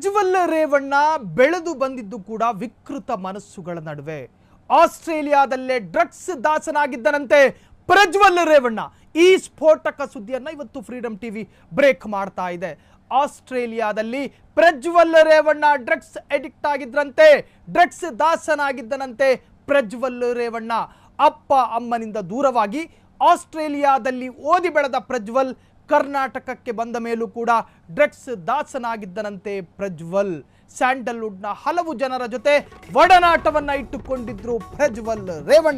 ಪ್ರಜ್ವಲ್ ರೇವಣ್ಣ ಬೆಳೆದು ಬಂದಿದ್ದು ಕೂಡ ವಿಕೃತ ಮನಸ್ಸುಗಳ ನಡುವೆ ಆಸ್ಟ್ರೇಲಿಯಾದಲ್ಲೇ ಡ್ರಗ್ಸ್ ದಾಸನಾಗಿದ್ದನಂತೆ ಪ್ರಜ್ವಲ್ ರೇವಣ್ಣ ಈ ಸ್ಫೋಟಕ ಸುದ್ದಿಯನ್ನ ಇವತ್ತು ಫ್ರೀಡಂ ಟಿವಿ ಬ್ರೇಕ್ ಮಾಡ್ತಾ ಇದೆ ಆಸ್ಟ್ರೇಲಿಯಾದಲ್ಲಿ ಪ್ರಜ್ವಲ್ ರೇವಣ್ಣ ಡ್ರಗ್ಸ್ ಅಡಿಕ್ಟ್ ಆಗಿದ್ರಂತೆ ಡ್ರಗ್ಸ್ ದಾಸನಾಗಿದ್ದನಂತೆ ಪ್ರಜ್ವಲ್ ರೇವಣ್ಣ ಅಪ್ಪ ಅಮ್ಮನಿಂದ ದೂರವಾಗಿ ಆಸ್ಟ್ರೇಲಿಯಾದಲ್ಲಿ ಓದಿ ಬೆಳೆದ ಪ್ರಜ್ವಲ್ ಕರ್ನಾಟಕಕ್ಕೆ ಬಂದ ಮೇಲೂ ಕೂಡ ಡ್ರಗ್ಸ್ ದಾಸನಾಗಿದ್ದನಂತೆ ಪ್ರಜ್ವಲ್ ಸ್ಯಾಂಡಲ್ವುಡ್ನ ಹಲವು ಜನರ ಜೊತೆ ಒಡನಾಟವನ್ನ ಇಟ್ಟುಕೊಂಡಿದ್ರು ಪ್ರಜ್ವಲ್ ರೇವಣ್ಣ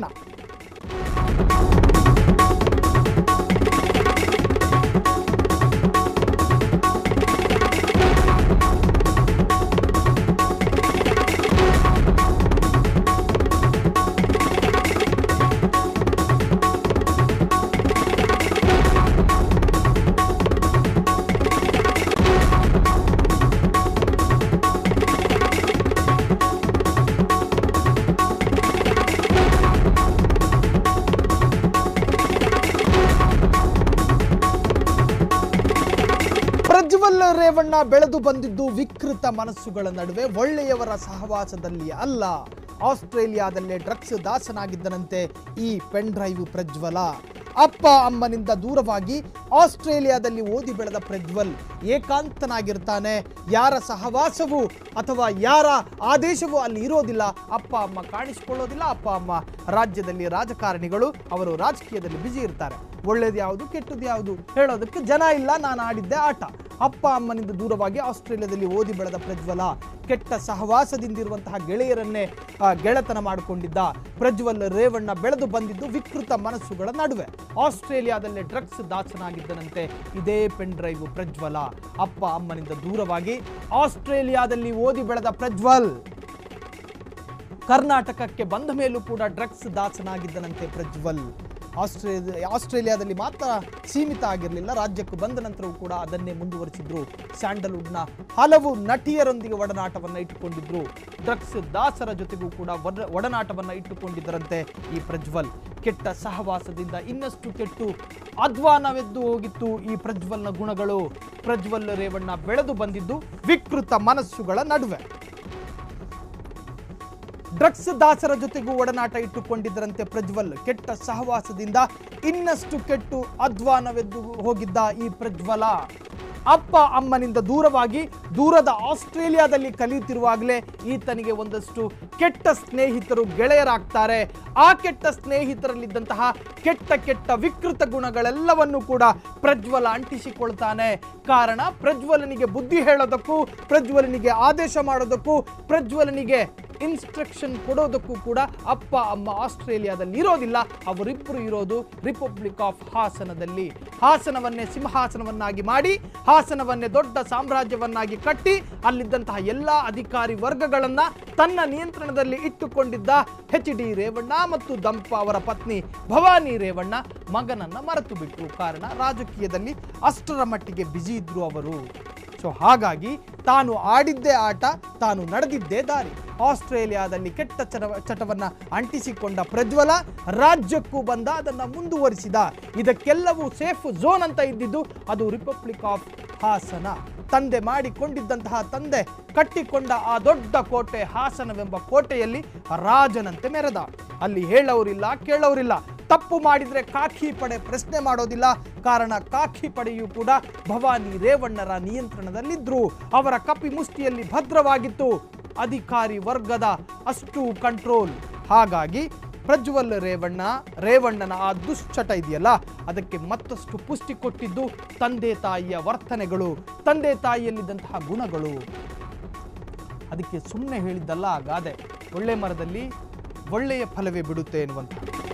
ಪ್ರಜ್ವಲ್ ರೇವಣ್ಣ ಬೆಳೆದು ಬಂದಿದ್ದು ವಿಕೃತ ಮನಸ್ಸುಗಳ ನಡುವೆ ಒಳ್ಳೆಯವರ ಸಹವಾಸದಲ್ಲಿ ಅಲ್ಲ ಆಸ್ಟ್ರೇಲಿಯಾದಲ್ಲೇ ಡ್ರಗ್ಸ್ ದಾಸನಾಗಿದ್ದನಂತೆ ಈ ಪೆನ್ ಡ್ರೈವ್ ಪ್ರಜ್ವಲ ಅಪ್ಪ ಅಮ್ಮನಿಂದ ದೂರವಾಗಿ ಆಸ್ಟ್ರೇಲಿಯಾದಲ್ಲಿ ಓದಿ ಬೆಳೆದ ಪ್ರಜ್ವಲ್ ಏಕಾಂತನಾಗಿರ್ತಾನೆ ಯಾರ ಸಹವಾಸವು ಅಥವಾ ಯಾರ ಆದೇಶವೂ ಅಲ್ಲಿ ಇರೋದಿಲ್ಲ ಅಪ್ಪ ಅಮ್ಮ ಕಾಣಿಸಿಕೊಳ್ಳೋದಿಲ್ಲ ಅಪ್ಪ ಅಮ್ಮ ರಾಜ್ಯದಲ್ಲಿ ರಾಜಕಾರಣಿಗಳು ಅವರು ರಾಜಕೀಯದಲ್ಲಿ ಬ್ಯುಸಿ ಇರ್ತಾರೆ ಒಳ್ಳೇದು ಯಾವುದು ಕೆಟ್ಟದ್ದು ಯಾವುದು ಹೇಳೋದಕ್ಕೆ ಜನ ಇಲ್ಲ ನಾನು ಆಡಿದ್ದೆ ಆಟ ಅಪ್ಪ ಅಮ್ಮನಿಂದ ದೂರವಾಗಿ ಆಸ್ಟ್ರೇಲಿಯಾದಲ್ಲಿ ಓದಿ ಬೆಳೆದ ಪ್ರಜ್ವಲ ಕೆಟ್ಟ ಸಹವಾಸದಿಂದಿರುವಂತಹ ಗೆಳೆಯರನ್ನೇ ಆ, ಗೆಳೆತನ ಮಾಡಿಕೊಂಡಿದ್ದ ಪ್ರಜ್ವಲ್ ರೇವಣ್ಣ ಬೆಳೆದು ಬಂದಿದ್ದು ವಿಕೃತ ಮನಸ್ಸುಗಳ ನಡುವೆ ಆಸ್ಟ್ರೇಲಿಯಾದಲ್ಲೇ ಡ್ರಗ್ಸ್ ದಾಸನಾಗಿದ್ದನಂತೆ ಇದೇ ಪೆನ್ ಡ್ರೈವ್ ಪ್ರಜ್ವಲ ಅಪ್ಪ ಅಮ್ಮನಿಂದ ದೂರವಾಗಿ ಆಸ್ಟ್ರೇಲಿಯಾದಲ್ಲಿ ಓದಿ ಬೆಳೆದ ಪ್ರಜ್ವಲ್ ಕರ್ನಾಟಕಕ್ಕೆ ಬಂದ ಮೇಲೂ ಕೂಡ ಡ್ರಗ್ಸ್ ದಾಸನಾಗಿದ್ದನಂತೆ ಪ್ರಜ್ವಲ್ ಆಸ್ಟ್ರೇಲಿಯಾ ಆಸ್ಟ್ರೇಲಿಯಾದಲ್ಲಿ ಮಾತ್ರ ಸೀಮಿತ ಆಗಿರಲಿಲ್ಲ ರಾಜ್ಯಕ್ಕೆ ಬಂದ ನಂತರವೂ ಕೂಡ ಅದನ್ನೇ ಮುಂದುವರಿಸಿದ್ರು ಸ್ಯಾಂಡಲ್ವುಡ್ನ ಹಲವು ನಟಿಯರೊಂದಿಗೆ ಒಡನಾಟವನ್ನು ಇಟ್ಟುಕೊಂಡಿದ್ರು ಡ್ರಗ್ಸ್ ದಾಸರ ಜೊತೆಗೂ ಕೂಡ ಒಡ- ಒಡನಾಟವನ್ನು ಇಟ್ಟುಕೊಂಡಿದ್ದರಂತೆ ಈ ಪ್ರಜ್ವಲ್ ಕೆಟ್ಟ ಸಹವಾಸದಿಂದ ಇನ್ನಷ್ಟು ಕೆಟ್ಟು ಅಧ್ವಾನವೆದ್ದು ಹೋಗಿತ್ತು ಈ ಪ್ರಜ್ವಲ್ನ ಗುಣಗಳು ಪ್ರಜ್ವಲ್ ರೇವಣ್ಣ ಬೆಳೆದು ಬಂದಿದ್ದು ವಿಕೃತ ಮನಸ್ಸುಗಳ ನಡುವೆ ಡ್ರಗ್ಸ್ ದಾಸರ ಜೊತೆಗೂ ಒಡನಾಟ ಇಟ್ಟುಕೊಂಡಿದ್ದರಂತೆ ಪ್ರಜ್ವಲ್ ಕೆಟ್ಟ ಸಹವಾಸದಿಂದ ಇನ್ನಷ್ಟು ಕೆಟ್ಟು ಅಧ್ವಾನವೆದ್ದು ಹೋಗಿದ್ದ ಈ ಪ್ರಜ್ವಲ ಅಪ್ಪ ಅಮ್ಮನಿಂದ ದೂರವಾಗಿ ದೂರದ ಆಸ್ಟ್ರೇಲಿಯಾದಲ್ಲಿ ಕಲಿಯುತ್ತಿರುವಾಗಲೇ ಈತನಿಗೆ ಒಂದಷ್ಟು ಕೆಟ್ಟ ಸ್ನೇಹಿತರು ಗೆಳೆಯರಾಗ್ತಾರೆ ಆ ಕೆಟ್ಟ ಸ್ನೇಹಿತರಲ್ಲಿದ್ದಂತಹ ಕೆಟ್ಟ ಕೆಟ್ಟ ವಿಕೃತ ಗುಣಗಳೆಲ್ಲವನ್ನು ಕೂಡ ಪ್ರಜ್ವಲ ಅಂಟಿಸಿಕೊಳ್ತಾನೆ ಕಾರಣ ಪ್ರಜ್ವಲನಿಗೆ ಬುದ್ಧಿ ಹೇಳೋದಕ್ಕೂ ಪ್ರಜ್ವಲನಿಗೆ ಆದೇಶ ಮಾಡೋದಕ್ಕೂ ಪ್ರಜ್ವಲನಿಗೆ ಇನ್ಸ್ಟ್ರಕ್ಷನ್ ಕೊಡೋದಕ್ಕೂ ಕೂಡ ಅಪ್ಪ ಅಮ್ಮ ಆಸ್ಟ್ರೇಲಿಯಾದಲ್ಲಿ ಇರೋದಿಲ್ಲ ಅವರಿಬ್ಬರು ಇರೋದು ರಿಪಬ್ಲಿಕ್ ಆಫ್ ಹಾಸನದಲ್ಲಿ ಹಾಸನವನ್ನೇ ಸಿಂಹಾಸನವನ್ನಾಗಿ ಮಾಡಿ ಹಾಸನವನ್ನೇ ದೊಡ್ಡ ಸಾಮ್ರಾಜ್ಯವನ್ನಾಗಿ ಕಟ್ಟಿ ಅಲ್ಲಿದ್ದಂತಹ ಎಲ್ಲ ಅಧಿಕಾರಿ ವರ್ಗಗಳನ್ನ ತನ್ನ ನಿಯಂತ್ರಣದಲ್ಲಿ ಇಟ್ಟುಕೊಂಡಿದ್ದ ಎಚ್ ಡಿ ರೇವಣ್ಣ ಮತ್ತು ದಂಪ ಅವರ ಪತ್ನಿ ಭವಾನಿ ರೇವಣ್ಣ ಮಗನನ್ನ ಮರೆತು ಬಿಟ್ರು ಕಾರಣ ರಾಜಕೀಯದಲ್ಲಿ ಅಷ್ಟರ ಮಟ್ಟಿಗೆ ಬ್ಯುಸಿ ಇದ್ರು ಅವರು ಸೊ ಹಾಗಾಗಿ ತಾನು ಆಡಿದ್ದೇ ಆಟ ತಾನು ನಡೆದಿದ್ದೇ ದಾರಿ ಆಸ್ಟ್ರೇಲಿಯಾದಲ್ಲಿ ಕೆಟ್ಟ ಚಟ ಚಟವನ್ನ ಅಂಟಿಸಿಕೊಂಡ ಪ್ರಜ್ವಲ ರಾಜ್ಯಕ್ಕೂ ಬಂದ ಅದನ್ನ ಮುಂದುವರಿಸಿದ ಇದಕ್ಕೆಲ್ಲವೂ ಸೇಫ್ ಝೋನ್ ಅಂತ ಇದ್ದಿದ್ದು ಅದು ರಿಪಬ್ಲಿಕ್ ಆಫ್ ಹಾಸನ ತಂದೆ ಮಾಡಿಕೊಂಡಿದ್ದಂತಹ ತಂದೆ ಕಟ್ಟಿಕೊಂಡ ಆ ದೊಡ್ಡ ಕೋಟೆ ಹಾಸನವೆಂಬ ಕೋಟೆಯಲ್ಲಿ ರಾಜನಂತೆ ಮೆರೆದ ಅಲ್ಲಿ ಹೇಳೋರಿಲ್ಲ ಕೇಳೋರಿಲ್ಲ ತಪ್ಪು ಮಾಡಿದ್ರೆ ಕಾಕಿ ಪಡೆ ಪ್ರಶ್ನೆ ಮಾಡೋದಿಲ್ಲ ಕಾರಣ ಕಾಕಿ ಪಡೆಯೂ ಕೂಡ ಭವಾನಿ ರೇವಣ್ಣರ ನಿಯಂತ್ರಣದಲ್ಲಿದ್ರು ಅವರ ಕಪಿ ಮುಷ್ಟಿಯಲ್ಲಿ ಭದ್ರವಾಗಿತ್ತು ಅಧಿಕಾರಿ ವರ್ಗದ ಅಷ್ಟು ಕಂಟ್ರೋಲ್ ಹಾಗಾಗಿ ಪ್ರಜ್ವಲ್ ರೇವಣ್ಣ ರೇವಣ್ಣನ ಆ ದುಶ್ಚಟ ಇದೆಯಲ್ಲ ಅದಕ್ಕೆ ಮತ್ತಷ್ಟು ಪುಷ್ಟಿ ಕೊಟ್ಟಿದ್ದು ತಂದೆ ತಾಯಿಯ ವರ್ತನೆಗಳು ತಂದೆ ತಾಯಿಯಲ್ಲಿದ್ದಂತಹ ಗುಣಗಳು ಅದಕ್ಕೆ ಸುಮ್ಮನೆ ಹೇಳಿದ್ದಲ್ಲ ಆ ಗಾದೆ ಒಳ್ಳೆ ಮರದಲ್ಲಿ ಒಳ್ಳೆಯ ಫಲವೇ ಬಿಡುತ್ತೆ ಎನ್ನುವಂಥ